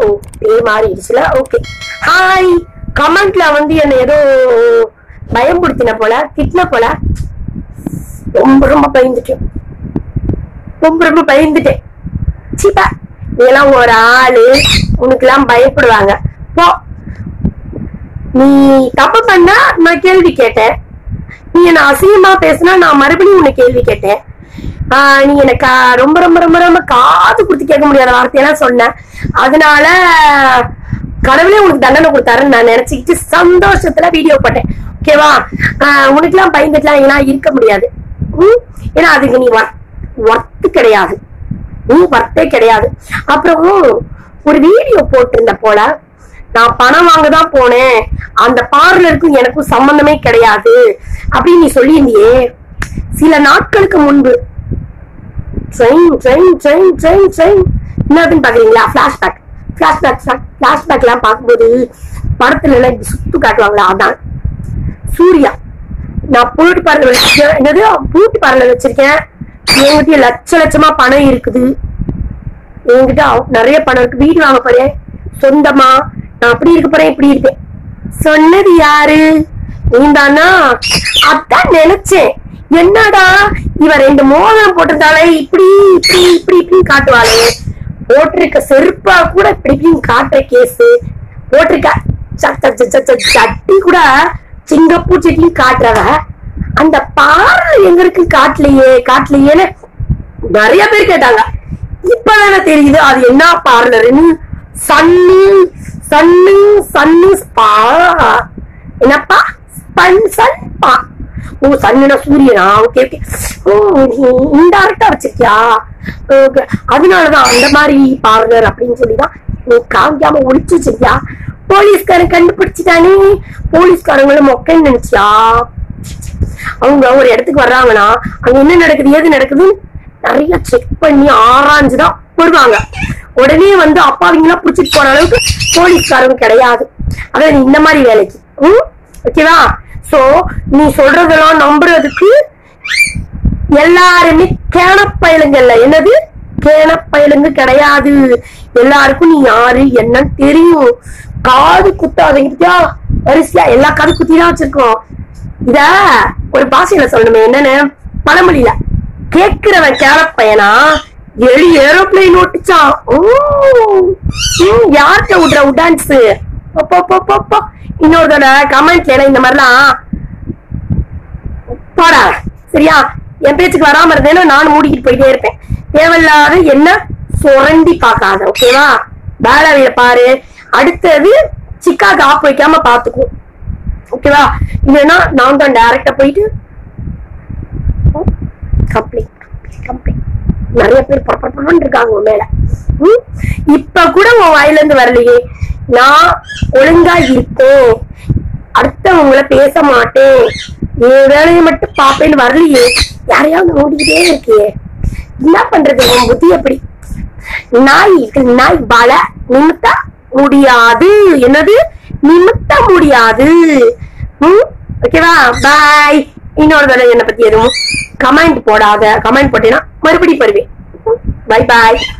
பே மாறிடுச்சுல okay hi கமெண்ட்ல வந்து என்ன ஏதோ பயம்படுத்தின போல திட்டின போல ரொம்ப ரொம்ப பயந்துட்டேன் ரொம்ப ரொம்ப பயந்துட்டேன் சீப்பா இதெல்லாம் ஒரு ஆளு உனக்கெல்லாம் பயப்படுவாங்க போ நீ தப்பு பண்ணா நான் கேள்வி கேட்டேன் நீ என்ன அசிங்கமா பேசினா நான் மறுபடியும் உன்னை கேள்வி கேட்டேன் ஆஹ் நீ எனக்கு ரொம்ப ரொம்ப ரொம்ப ரொம்ப காது கொடுத்து கேட்க முடியாத வார்த்தையெல்லாம் சொன்ன அதனால கடவுளே உனக்கு தண்டனை கொடுத்தாருன்னு நான் நினைச்சுக்கிட்டு சந்தோஷத்துல வீடியோ போட்டேன் ஓகேவா உனக்குலாம் பயந்துட்டுலாம் எல்லாம் இருக்க முடியாது ம்? ஏன்னா அதுக்கு நீ ஒர்த்து கிடையாது நீ வர்த்தே கிடையாது அப்புறம் ஒரு வீடியோ போட்டிருந்த போல நான் பணம் வாங்க தான் போனேன் அந்த பார்லருக்கும் எனக்கும் சம்பந்தமே கிடையாது அப்படின்னு நீ சொல்லியிருந்தியே சில நாட்களுக்கு முன்பு train train train train train என்னதுன்னு பாக்குறீங்களா பிளாஷ்பேக் பிளாஷ்பேக் பிளாஷ்பேக் எல்லாம் பார்க்கும்போது படத்துல எல்லாம் இப்படி சுத்து காட்டுவாங்களா அதான் சூர்யா நான் பியூட்டி பார்லர் வச்சிருக்கேன் என்னது பியூட்டி பார்லர் வச்சிருக்கேன் என்கிட்ட லட்ச லட்சமா பணம் இருக்குது என்கிட்ட அவ- நிறைய பணம் இருக்கு வீடு வாங்க போறேன் சொந்தமா நான் அப்படி இருக்க போறேன் இப்படி இருக்கேன் சொன்னது யாரு நீதானா அதான் நினைச்சேன் என்னடா இவ ரெண்டு மோதிரம் போட்டிருந்தாலே இப்படி இப்படி இப்படி இப்படி காட்டுவாளே போட்டிருக்க செருப்பா கூட இப்படி இப்படின்னு காட்டுற கேஸ் போட்டிருக்க ச- ச- ச- ச- ச- சட்டி கூட சிங்கப்பூ சட்டி காட்டுறவ அந்த பார்வை எங்க இருக்கு காட்டலையே காட்டலையேன்னு நிறைய பேர் கேட்டாங்க இப்பதானே தெரியுது அது என்ன பார்லர்னு சன்னு சன்னு சன்னு ஸ்பா என்னப்பா ஸ்பன் சன் பா ஓ சன்னுனா சூரியனா ஓகே ஓகே ஓ நீ இன்டைரக்டா வச்சிருக்கியா ஓகே அதனாலதான் அந்த மாதிரி பார்லர் அப்படின்னு சொல்லிதான் நீ காமிக்காம ஒளிச்சு வச்சிருக்கியா போலீஸ்காரன் கண்டுபிடிச்சிட்டானே போலீஸ்காரங்களும் மொக்கைன்னு நினைச்சியா அவங்க ஒரு இடத்துக்கு வர்றாங்கன்னா அங்க என்ன நடக்குது ஏது நடக்குதுன்னு நிறைய செக் பண்ணி ஆராய்ஞ்சுதான் வருவாங்க உடனே வந்து அப்பாவிங்கெல்லாம் புடிச்சிட்டு போற அளவுக்கு போலீஸ்காரங்க கிடையாது அதான் நீ இந்த மாதிரி வேலைக்கு ம் ஓகேவா சோ நீ சொல்றதெல்லாம் நம்புறதுக்கு எல்லாருமே கேனப்பயலுங்கல்ல என்னது கேனப்பயலுங்க கிடையாது எல்லாருக்கும் நீ யாரு என்னன்னு தெரியும் காது குத்தாதீங்க பத்தியா வரிசையா எல்லா காது குத்தி தான் வச்சிருக்கோம் இத ஒரு பாஷையில சொல்லணுமே என்னன்னு பழமொழியில கேக்குறவன் கேனப்பையனா எலி ஏரோப்ளைன் ஓட்டுச்சான் ஓ ம், யார்கிட்ட விடுற உடான்ஸ் இன்னொரு தடவை கமெண்ட்ல இந்த மாதிரிலாம் போடா சரியா என் பேச்சுக்கு வராம இருந்தேன்னா நானும் மூடிக்கிட்டு போயிட்டே இருப்பேன் தேவையில்லாத என்ன சுரண்டி பார்க்காத ஓகேவா வேலையில பாரு அடுத்தது சிக்காக்கு ஆப் வைக்காம பாத்துக்குவோம் ஓகேவா இல்லைன்னா நான் தான் டைரக்டா போயிட்டு கம்ப்ளைண்ட் கம்ப்ளைண்ட் நிறைய பேர் பரபரப்பன்னு இருக்காங்க உன் மேல ம்? இப்ப கூட உன் வாயில இருந்து வரலையே நான் ஒழுங்கா இருக்கேன் அடுத்தவங்கள பேச மாட்டேன் என் வேலையை மட்டும் பாப்பேன்னு வரலையே யாரையாவது ஓடிக்கிட்டே இருக்கியே என்ன பண்றது உன் புத்தி எப்படி நாய் இருக்கு, நாய் பல நிமித்த முடியாது என்னது நிமித்த முடியாது ம் ஓகேவா பாய் இன்னொரு தடவை என்னை பத்தி எதுவும் கமெண்ட் போடாத கமெண்ட் போட்டேன்னா மறுபடியும் வருவேன் பை பாய்